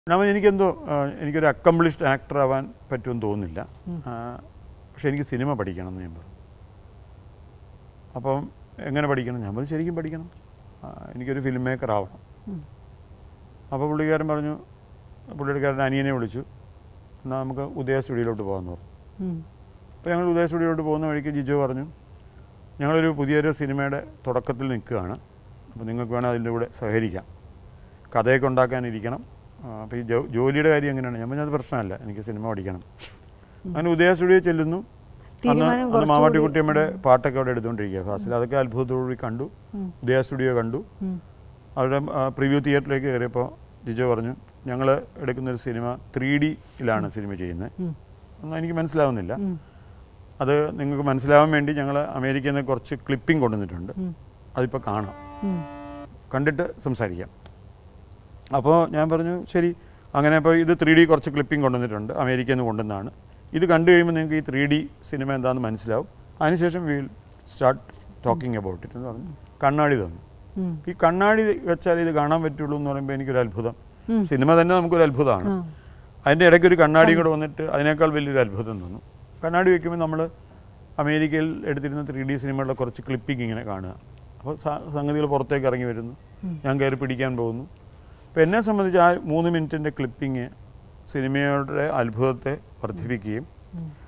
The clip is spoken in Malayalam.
നമ്മൾ എനിക്കെന്തോ ആ, എനിക്കൊരു അക്കംപ്ലിഷ്ഡ് ആക്ടർ ആവാൻ പറ്റുമെന്ന് തോന്നുന്നില്ല ആ, പക്ഷെ എനിക്ക് സിനിമ പഠിക്കണം എന്ന് ഞാൻ പറഞ്ഞു അപ്പം എങ്ങനെ പഠിക്കണം ഞാൻ പറഞ്ഞു ശരിക്കും പഠിക്കണം ആ, എനിക്കൊരു ഫിലിം മേക്കർ ആവണം അപ്പോൾ പുള്ളിക്കാരൻ പറഞ്ഞു പുള്ളിക്കാരൻ അനിയനെ വിളിച്ചു എന്നാൽ നമുക്ക് ഉദയ സ്റ്റുഡിയോയിലോട്ട് പോകാമെന്ന് പറഞ്ഞു ഉം. അപ്പോൾ ഞങ്ങൾ ഉദയ സ്റ്റുഡിയോയിലോട്ട് പോകുന്ന വഴിക്ക് ജിജോ പറഞ്ഞു ഞങ്ങളൊരു പുതിയൊരു സിനിമയുടെ തുടക്കത്തിൽ നിൽക്കുകയാണ് അപ്പോൾ നിങ്ങൾക്ക് വേണം അതിൻ്റെ കൂടെ സഹകരിക്കാം കഥയൊക്കെ ഉണ്ടാക്കാനിരിക്കണം അപ്പോൾ ഈ ജോ- ജോലിയുടെ കാര്യം എങ്ങനെയാണ് ഞാൻ പറഞ്ഞത് പ്രശ്നമല്ല എനിക്ക് സിനിമ പഠിക്കണം അങ്ങനെ ഉദയ സ്റ്റുഡിയോ ചെല്ലുന്നു അന്ന് തീരുമാനം അന്ന് കുറച്ചുകൂടി- മാമാട്ടിക്കുട്ടിയമ്മയുടെ പാട്ടൊക്കെ അവിടെ എടുത്തുകൊണ്ടിരിക്കുക ഫാസിൽ അതൊക്കെ അത്ഭുതത്തോടുകൂടി കണ്ടു ഉദയ സ്റ്റുഡിയോ കണ്ടു ഉം. അവരുടെ പ്രിവ്യൂ തിയേറ്ററിലേക്ക് കയറിയപ്പോൾ ജിജോ പറഞ്ഞു ഞങ്ങൾ എടുക്കുന്നൊരു സിനിമ ത്രീ ഡിയിലാണ് സിനിമ ചെയ്യുന്നത് ഉം. ഒന്നും എനിക്ക് മനസ്സിലാവുന്നില്ല ഉം. അത് നിങ്ങൾക്ക് മനസ്സിലാവാൻ വേണ്ടി ഞങ്ങൾ അമേരിക്കയിൽ നിന്ന് കുറച്ച് ക്ലിപ്പിംഗ് കൊണ്ടുവന്നിട്ടുണ്ട് ഉം. അതിപ്പോൾ കാണാം ഉം. കണ്ടിട്ട് സംസാരിക്കാം അപ്പോൾ ഞാൻ പറഞ്ഞു ശരി അങ്ങനെ അപ്പോൾ ഇത് ത്രീ ഡി കുറച്ച് ക്ലിപ്പിംഗ് കൊണ്ടുവന്നിട്ടുണ്ട് അമേരിക്കയിൽ നിന്ന് കൊണ്ടുവന്നതാണ് ഇത് കണ്ടു കഴിയുമ്പോൾ നിങ്ങൾക്ക് ഈ ത്രീ ഡി സിനിമ എന്താണെന്ന് മനസ്സിലാവും അതിനുശേഷം will start talking about it എന്ന് പറഞ്ഞു കണ്ണാടി തന്നു ഉം. ഈ കണ്ണാടി വെച്ചാൽ ഇത് കാണാൻ പറ്റുള്ളൂ എന്ന് പറയുമ്പോൾ എനിക്കൊരു അത്ഭുതം ഉം. സിനിമ തന്നെ നമുക്കൊരു അത്ഭുതമാണ് ആ. അതിൻ്റെ ഇടയ്ക്ക് ഒരു കണ്ണാടി കൂടെ വന്നിട്ട് അതിനേക്കാൾ വലിയൊരു അത്ഭുതം തോന്നും കണ്ണാടി വയ്ക്കുമ്പോൾ നമ്മൾ അമേരിക്കയിൽ എടുത്തിരുന്ന ത്രീ ഡി സിനിമകളുടെ കുറച്ച് ക്ലിപ്പിംഗ് ഇങ്ങനെ കാണുക അപ്പോൾ സംഗതികൾ പുറത്തേക്ക് ഇറങ്ങി വരുന്നു ഞാൻ കയറി പിടിക്കാൻ പോകുന്നു അപ്പോൾ എന്നെ സംബന്ധിച്ച് ആ മൂന്ന് മിനിറ്റിൻ്റെ ക്ലിപ്പിങ് സിനിമയുടെ അത്ഭുതത്തെ വർദ്ധിപ്പിക്കുകയും